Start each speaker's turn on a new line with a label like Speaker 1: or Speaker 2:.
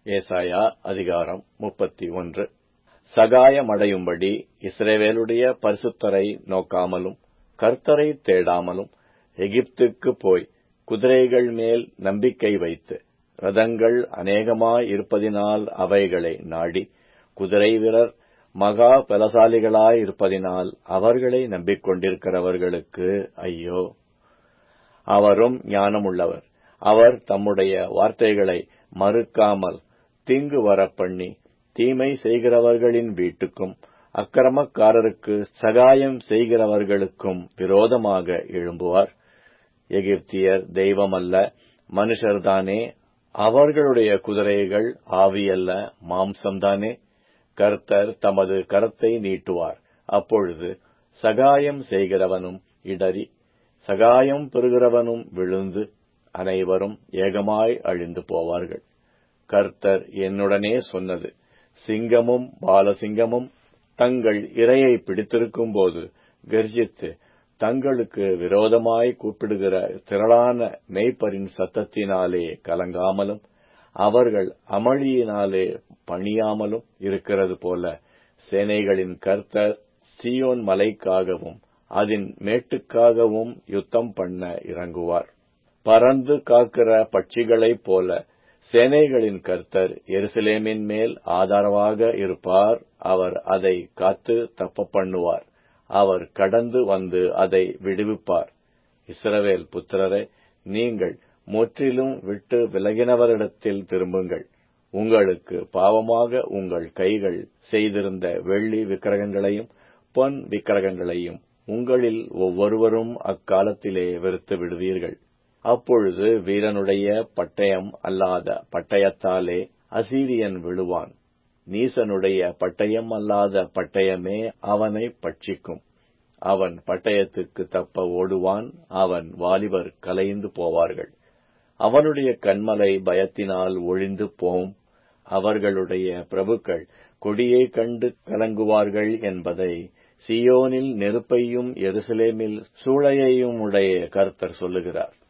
Speaker 1: ஏசாயா அதிகாரம் முப்பத்தி ஒன்று சகாயமடையும்படி இஸ்ரவேலுடைய பரிசுத்தரை நோக்காமலும் கர்த்தரை தேடாமலும் எகிப்துக்கு போய் குதிரைகள் மேல் நம்பிக்கை வைத்து ரதங்கள் அநேகமாயிருப்பதினால் அவைகளை நாடி குதிரை வீரர் மகா பலசாலிகளாயிருப்பதினால் அவர்களை நம்பிக்கொண்டிருக்கிறவர்களுக்கு ஐயோ அவரும் ஞானமுள்ளவர் அவர் தம்முடைய வார்த்தைகளை மறுக்காமல் தீங்கு வரப்பண்ணி தீமை செய்கிறவர்களின் வீட்டுக்கும் அக்கிரமக்காரருக்கு சகாயம் செய்கிறவர்களுக்கும் விரோதமாக எழும்புவார் எகிப்தியர் தெய்வமல்ல மனுஷர்தானே அவர்களுடைய குதிரைகள் ஆவியல்ல மாம்சம்தானே கர்த்தர் தமது கரத்தை நீட்டுவார் அப்பொழுது சகாயம் செய்கிறவனும் இடறி சகாயம் பெறுகிறவனும் விழுந்து அனைவரும் ஏகமாய் அழிந்து போவார்கள் கர்த்தர் என்னுடனே சொன்னது சிங்கமும் பாலசிங்கமும் தங்கள் இரையை பிடித்திருக்கும்போது கர்ஜித்து தங்களுக்கு விரோதமாய் கூப்பிடுகிற திரளான மேய்ப்பரின் சத்தத்தினாலே கலங்காமலும் அவர்கள் அமளியினாலே பணியாமலும் இருக்கிறது போல சேனைகளின் கர்த்தர் சியோன் மலைக்காகவும் அதன் மேட்டுக்காகவும் யுத்தம் பண்ண இறங்குவார் பறந்து காக்கிற பட்சிகளைப் போல சேனைகளின் கர்த்தர் எருசலேமின் மேல் ஆதாரமாக இருப்பார் அவர் அதை காத்து தப்ப பண்ணுவார் அவர் கடந்து வந்து அதை விடுவிப்பார் இஸ்ரவேல் புத்திரரே நீங்கள் முற்றிலும் விட்டு விலகினவரிடத்தில் திரும்புங்கள் உங்களுக்கு பாவமாக உங்கள் கைகள் செய்திருந்த வெள்ளி விக்கிரகங்களையும் பொன் விக்கிரகங்களையும் உங்களில் ஒவ்வொருவரும் அக்காலத்திலே வெறுத்து விடுவீர்கள் அப்பொழுது வீரனுடைய பட்டயம் அல்லாத பட்டயத்தாலே அசீரியன் விழுவான் நீசனுடைய பட்டயம் அல்லாத பட்டயமே அவனை பட்சிக்கும் அவன் பட்டயத்துக்கு தப்ப ஓடுவான் அவன் வாலிபர் கலைந்து போவார்கள் அவனுடைய கண்மலை பயத்தினால் ஒழிந்து போம் அவர்களுடைய பிரபுக்கள் கொடியை கண்டு கலங்குவார்கள் என்பதை சியோனில் நெருப்பையும் எருசலேமில் சூளையையும் உடைய கர்த்தர் சொல்லுகிறார்